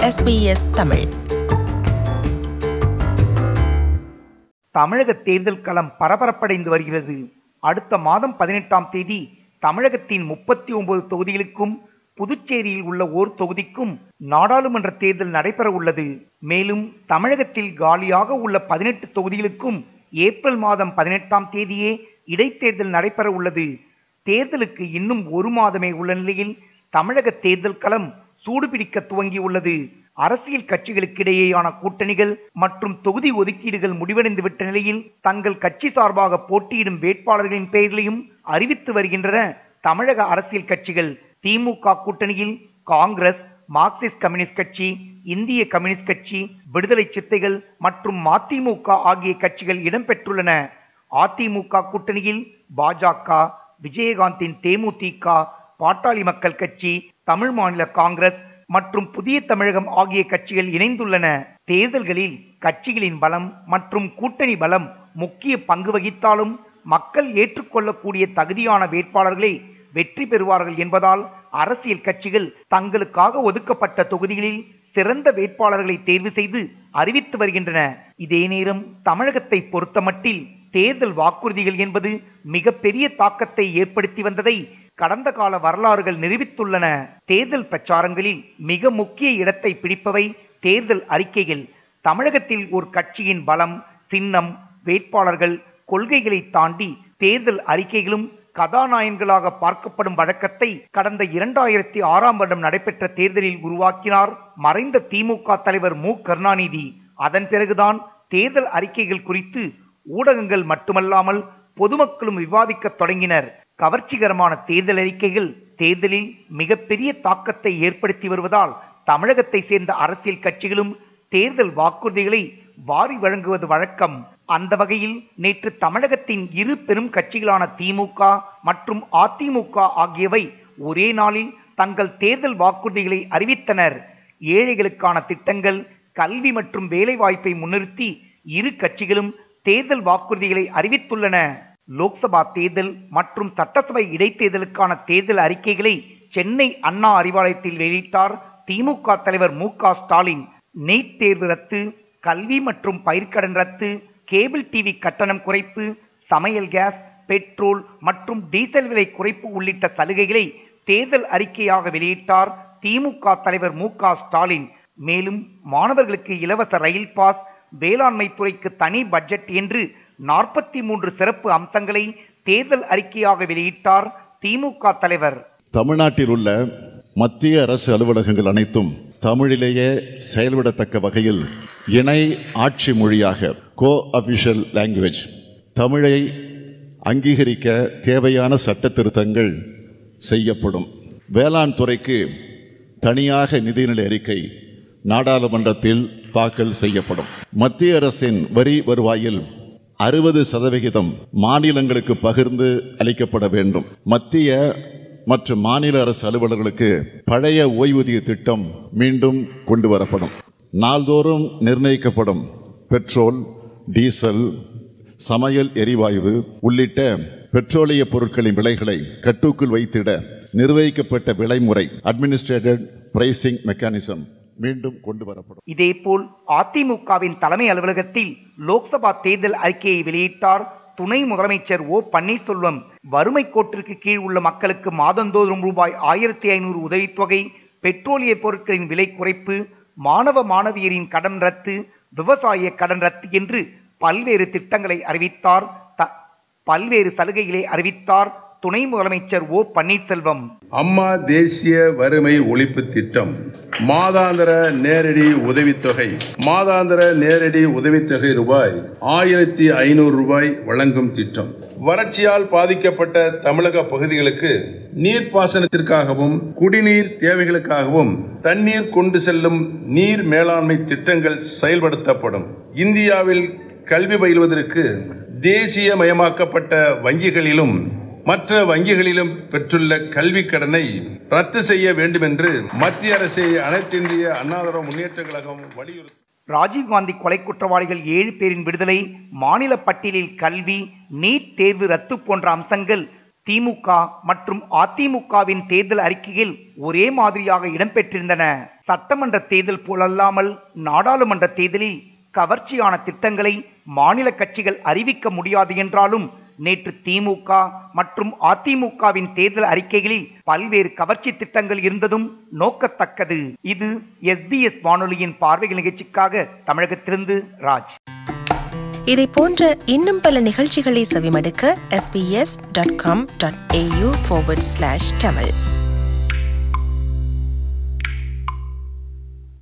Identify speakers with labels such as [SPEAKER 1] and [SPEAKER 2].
[SPEAKER 1] SBS Tamil
[SPEAKER 2] தமிழக தேர்தல் களம் பரபரப்படைந்து வருகிறது அடுத்த மாதம் பதினெட்டாம் தேதி தமிழகத்தின் முப்பத்தி ஒன்பது தொகுதிகளுக்கும் புதுச்சேரியில் உள்ள ஓர் தொகுதிக்கும் நாடாளுமன்ற தேர்தல் நடைபெற உள்ளது மேலும் தமிழகத்தில் காலியாக உள்ள பதினெட்டு தொகுதிகளுக்கும் ஏப்ரல் மாதம் பதினெட்டாம் தேதியே இடைத்தேர்தல் நடைபெற உள்ளது தேர்தலுக்கு இன்னும் ஒரு மாதமே உள்ள நிலையில் தமிழக தேர்தல் களம் சூடுபிடிக்க துவங்கியுள்ளது அரசியல் கட்சிகளுக்கிடையேயான கூட்டணிகள் மற்றும் தொகுதி ஒதுக்கீடுகள் முடிவடைந்து விட்ட நிலையில் தங்கள் கட்சி சார்பாக போட்டியிடும் வேட்பாளர்களின் பெயர்களையும் அறிவித்து வருகின்றன தமிழக அரசியல் கட்சிகள் திமுக கூட்டணியில் காங்கிரஸ் மார்க்சிஸ்ட் கம்யூனிஸ்ட் கட்சி இந்திய கம்யூனிஸ்ட் கட்சி விடுதலை சித்தைகள் மற்றும் மதிமுக ஆகிய கட்சிகள் இடம்பெற்றுள்ளன அதிமுக கூட்டணியில் பாஜக விஜயகாந்தின் தேமுதிக பாட்டாளி மக்கள் கட்சி தமிழ் மாநில காங்கிரஸ் மற்றும் புதிய தமிழகம் ஆகிய கட்சிகள் இணைந்துள்ளன தேர்தல்களில் கட்சிகளின் பலம் மற்றும் கூட்டணி பலம் முக்கிய பங்கு வகித்தாலும் மக்கள் ஏற்றுக்கொள்ளக்கூடிய தகுதியான வேட்பாளர்களை வெற்றி பெறுவார்கள் என்பதால் அரசியல் கட்சிகள் தங்களுக்காக ஒதுக்கப்பட்ட தொகுதிகளில் சிறந்த வேட்பாளர்களை தேர்வு செய்து அறிவித்து வருகின்றன இதே நேரம் தமிழகத்தை பொறுத்தமட்டில் தேர்தல் வாக்குறுதிகள் என்பது மிகப்பெரிய தாக்கத்தை ஏற்படுத்தி வந்ததை கடந்த கால வரலாறுகள் நிரூபித்துள்ளன தேர்தல் பிரச்சாரங்களில் மிக முக்கிய இடத்தை பிடிப்பவை தேர்தல் அறிக்கைகள் தமிழகத்தில் ஒரு கட்சியின் பலம் சின்னம் வேட்பாளர்கள் கொள்கைகளை தாண்டி தேர்தல் அறிக்கைகளும் கதாநாயகங்களாக பார்க்கப்படும் வழக்கத்தை கடந்த இரண்டாயிரத்தி ஆறாம் வருடம் நடைபெற்ற தேர்தலில் உருவாக்கினார் மறைந்த திமுக தலைவர் மு கருணாநிதி அதன் பிறகுதான் தேர்தல் அறிக்கைகள் குறித்து ஊடகங்கள் மட்டுமல்லாமல் பொதுமக்களும் விவாதிக்கத் தொடங்கினர் கவர்ச்சிகரமான தேர்தல் அறிக்கைகள் தேர்தலில் மிகப்பெரிய தாக்கத்தை ஏற்படுத்தி வருவதால் தமிழகத்தை சேர்ந்த அரசியல் கட்சிகளும் தேர்தல் வாக்குறுதிகளை வாரி வழங்குவது வழக்கம் அந்த வகையில் நேற்று தமிழகத்தின் இரு பெரும் கட்சிகளான திமுக மற்றும் அதிமுக ஆகியவை ஒரே நாளில் தங்கள் தேர்தல் வாக்குறுதிகளை அறிவித்தனர் ஏழைகளுக்கான திட்டங்கள் கல்வி மற்றும் வேலைவாய்ப்பை முன்னிறுத்தி இரு கட்சிகளும் தேர்தல் வாக்குறுதிகளை அறிவித்துள்ளன லோக்சபா தேர்தல் மற்றும் சட்டசபை இடைத்தேர்தலுக்கான தேர்தல் அறிக்கைகளை சென்னை அண்ணா அறிவாலயத்தில் வெளியிட்டார் திமுக தலைவர் மு க ஸ்டாலின் நீட் தேர்வு ரத்து கல்வி மற்றும் பயிர்க்கடன் ரத்து கேபிள் டிவி கட்டணம் குறைப்பு சமையல் கேஸ் பெட்ரோல் மற்றும் டீசல் விலை குறைப்பு உள்ளிட்ட சலுகைகளை தேர்தல் அறிக்கையாக வெளியிட்டார் திமுக தலைவர் மு க ஸ்டாலின் மேலும் மாணவர்களுக்கு இலவச ரயில் பாஸ் வேளாண்மை துறைக்கு தனி பட்ஜெட் என்று நாற்பத்தி மூன்று சிறப்பு அம்சங்களை தேர்தல் அறிக்கையாக வெளியிட்டார் திமுக தலைவர்
[SPEAKER 3] தமிழ்நாட்டில் உள்ள மத்திய அரசு அலுவலகங்கள் அனைத்தும் தமிழிலேயே செயல்படத்தக்க வகையில் இணை ஆட்சி மொழியாக கோ அபிஷியல் லாங்குவேஜ் தமிழை அங்கீகரிக்க தேவையான சட்ட திருத்தங்கள் செய்யப்படும் வேளாண் துறைக்கு தனியாக நிதிநிலை அறிக்கை நாடாளுமன்றத்தில் தாக்கல் செய்யப்படும் மத்திய அரசின் வரி வருவாயில் அறுபது சதவிகிதம் மாநிலங்களுக்கு பகிர்ந்து அளிக்கப்பட வேண்டும் மத்திய மற்றும் மாநில அரசு அலுவலர்களுக்கு பழைய ஓய்வூதிய திட்டம் மீண்டும் கொண்டு வரப்படும் நாள்தோறும் நிர்ணயிக்கப்படும் பெட்ரோல் டீசல் சமையல் எரிவாயு உள்ளிட்ட பெட்ரோலிய பொருட்களின் விலைகளை கட்டுக்குள் வைத்திட நிர்வகிக்கப்பட்ட விலைமுறை அட்மினிஸ்ட்ரேட்டட் பிரைசிங் மெக்கானிசம் மீண்டும் கொண்டு வரப்படும்
[SPEAKER 2] இதேபோல் அதிமுகவின் தலைமை அலுவலகத்தில் லோக்சபா தேர்தல் அறிக்கையை வெளியிட்டார் துணை முதலமைச்சர் ஓ பன்னீர்செல்வம் வறுமை கோட்டிற்கு கீழ் உள்ள மக்களுக்கு மாதந்தோறும் ரூபாய் ஆயிரத்தி ஐநூறு உதவித்தொகை பெட்ரோலிய பொருட்களின் விலை குறைப்பு மாணவ மாணவியரின் கடன் ரத்து விவசாய கடன் ரத்து என்று பல்வேறு திட்டங்களை அறிவித்தார் த- பல்வேறு சலுகைகளை அறிவித்தார் துணை முதலமைச்சர் ஓ பன்னீர்செல்வம்
[SPEAKER 4] அம்மா தேசிய வறுமை ஒழிப்பு திட்டம் மாதாந்திர நேரடி உதவித்தொகை மாதாந்திர நேரடி உதவித்தொகை ரூபாய் ஆயிரத்தி ஐநூறு ரூபாய் வழங்கும் திட்டம் வறட்சியால் பாதிக்கப்பட்ட தமிழக பகுதிகளுக்கு நீர்ப்பாசனத்திற்காகவும் குடிநீர் தேவைகளுக்காகவும் தண்ணீர் கொண்டு செல்லும் நீர் மேலாண்மை திட்டங்கள் செயல்படுத்தப்படும் இந்தியாவில் கல்வி பயில்வதற்கு தேசியமயமாக்கப்பட்ட வங்கிகளிலும் மற்ற வங்கிகளிலும் பெற்றுள்ள கல்விக் கடனை ரத்து செய்ய வேண்டும் என்று மத்திய அரசை அனைத்திந்திய அண்ணாதிராவிட முன்னேற்ற கழகம் வலியுறுத்தி
[SPEAKER 2] ராஜீவ்காந்தி கொலை குற்றவாளிகள் ஏழு பேரின் விடுதலை மாநில பட்டியலில் கல்வி நீட் தேர்வு ரத்து போன்ற அம்சங்கள் திமுக மற்றும் அதிமுகவின் தேர்தல் அறிக்கையில் ஒரே மாதிரியாக இடம்பெற்றிருந்தன சட்டமன்ற தேர்தல் போலல்லாமல் நாடாளுமன்ற தேர்தலில் கவர்ச்சியான திட்டங்களை மாநில கட்சிகள் அறிவிக்க முடியாது என்றாலும் நேற்று திமுக மற்றும் அதிமுகவின் தேர்தல் அறிக்கைகளில் பல்வேறு கவர்ச்சி திட்டங்கள் இருந்ததும் நோக்கத்தக்கது இது எஸ்பிஎஸ் வானொலியின் பார்வைகள் நிகழ்ச்சிக்காக தமிழகத்திலிருந்து ராஜ்
[SPEAKER 1] இதை போன்ற இன்னும் பல நிகழ்ச்சிகளை செவிமடுக்க sbs.com.au forward slash tamil